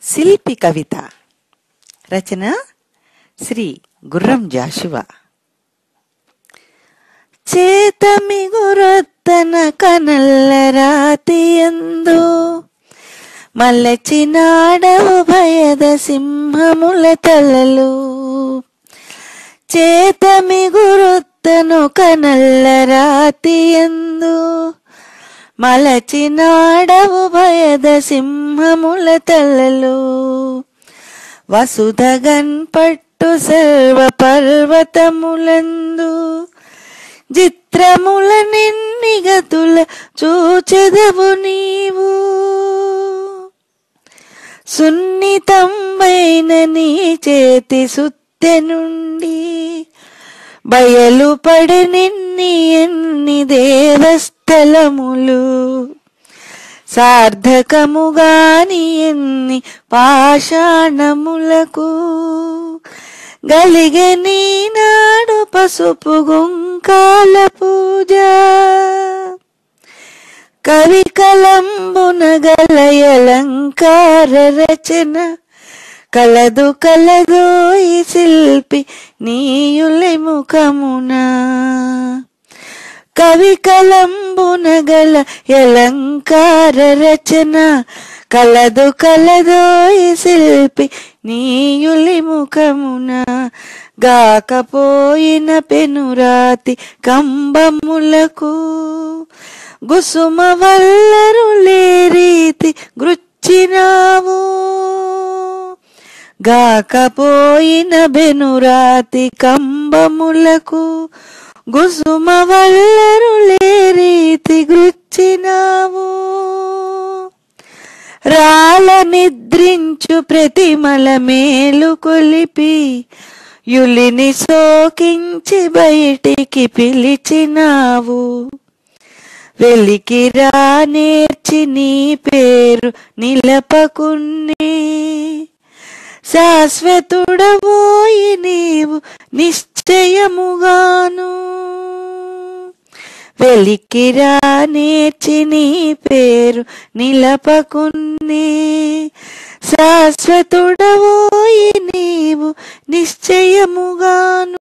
శిల్పి కవిత రచన శ్రీ గుర్రం జాషువా చేతమిగురొత్తన కనల్ల రాతియందు మలచినాడవు భయద సింహముల తలలు చేతమిగురొత్తను కనల్ల రాతియందు మలచినాడవు భయద సింహముల తలలు వసుధగన్ పట్టు సర్వ పర్వతములందు చిత్రముల నిన్నిగతుల చూచెదవు నీవు సున్నితంబైన నీ చేతి సుత్తె నుండి బయలుపడి నిన్ని ఎన్ని దేవస్థలములు సార్థకముగాని ఎన్ని పాషాణములకు గలిగె నీనాడు పసుపు గుంకాల పూజ కవి కలంబున గలయలంకార రచన కలదు కలదు ఈ శిల్పి నీయులి ముఖమున కవి కలంబున గల ఎలంకార రచన కలదు కలదు ఈ శిల్పి నీయులి ముఖమున గాకపోయిన పెనురాతి కంబములకు గుసుమ వల్లరులే రీతి గృచ్చినావు గాకపోయిన బెనురాతి కంబములకు గుసుమ వల్లరులే రీతి గృచ్చినావు రాల నిద్రించు ప్రతిమల మేలు కొలిపి యులిని సోకించి బయటికి పిలిచినావు వెలికిరా నేర్చి నీ పేరు నిలపకున్నే శాశ్వతుడబోయి నీవు నిశ్చయముగాను వెలికిరా నేర్చి నీ పేరు నిలపకున్నే శాశ్వతుడబోయి నీవు నిశ్చయముగాను